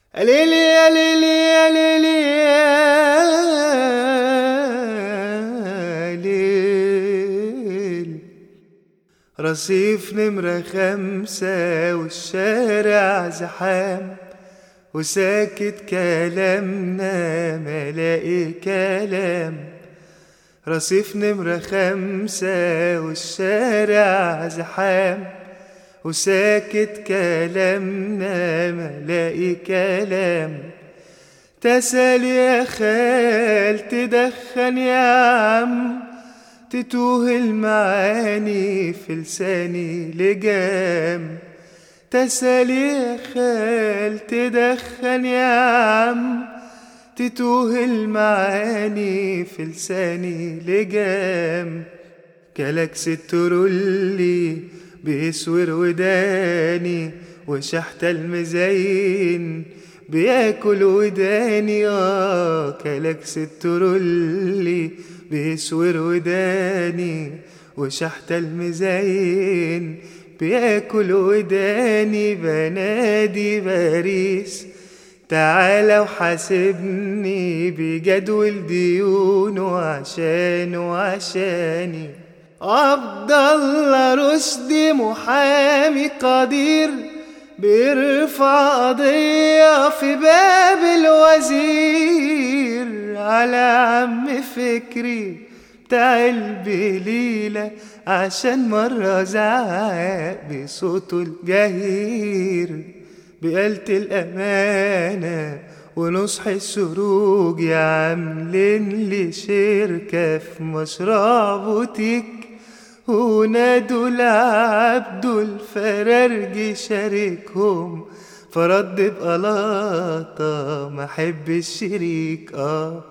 ليلي يا ليلي يا ليلي يا ليل رصيف نمرة خمسة والشارع زحام وساكت كلامنا ملاقي كلام رصيف نمرة خمسة والشارع زحام وساكت كلامنا ملاقي كلام تسأل يا خال تدخن يا عم تتوه المعاني في لساني لجام تسأل يا خال تدخن يا عم تتوه المعاني في لساني لجام كلاكس الترولي بيسور وداني وشحت المزين بياكل وداني اه كلاكس الترولي بيسور وداني وشحت المزين بياكل وداني بنادي باريس تعالى وحاسبني بجدول ديونه عشان وعشاني عبد الله رشدي محامي قدير بيرفع قضية في باب الوزير على عم فكري بتاع البليلة عشان مرة زعق بصوته الجهير بقالة الأمانة ونصح السروج يا عاملين لي شركة في مشروع بوتيك ونادوا لعبدوا الفرارجي شاركهم فرد بقلاطة ما حب الشريك اه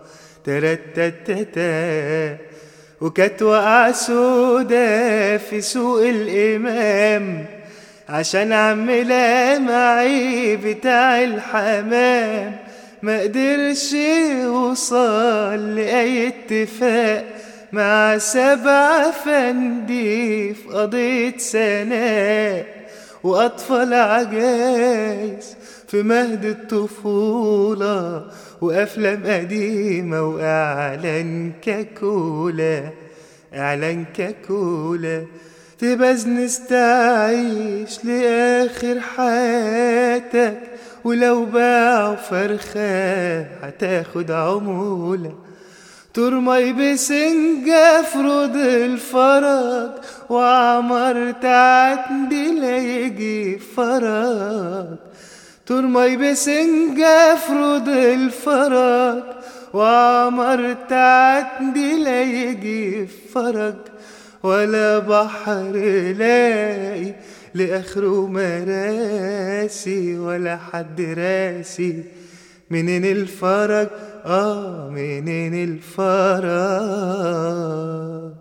ترتتتا وكانت وقع سودا في سوق الإمام عشان عم معي بتاع الحمام ما قدرش يوصل لأي اتفاق مع سبع فندي في قضية سناء وأطفال عجايز في مهد الطفولة وأفلام قديمة وإعلان كاكولا إعلان كاكولا تبزنس تعيش لآخر حياتك ولو باعوا فرخة هتاخد عمولة ترمي بسنجة افرض الفرج وعمرت عندي لا يجي فرج ترمي بسنجة افرض الفرج وعمرت عندي لا يجي فرج ولا بحر لاقي لآخره مراسي ولا حد راسي منين الفرج اه منين الفرج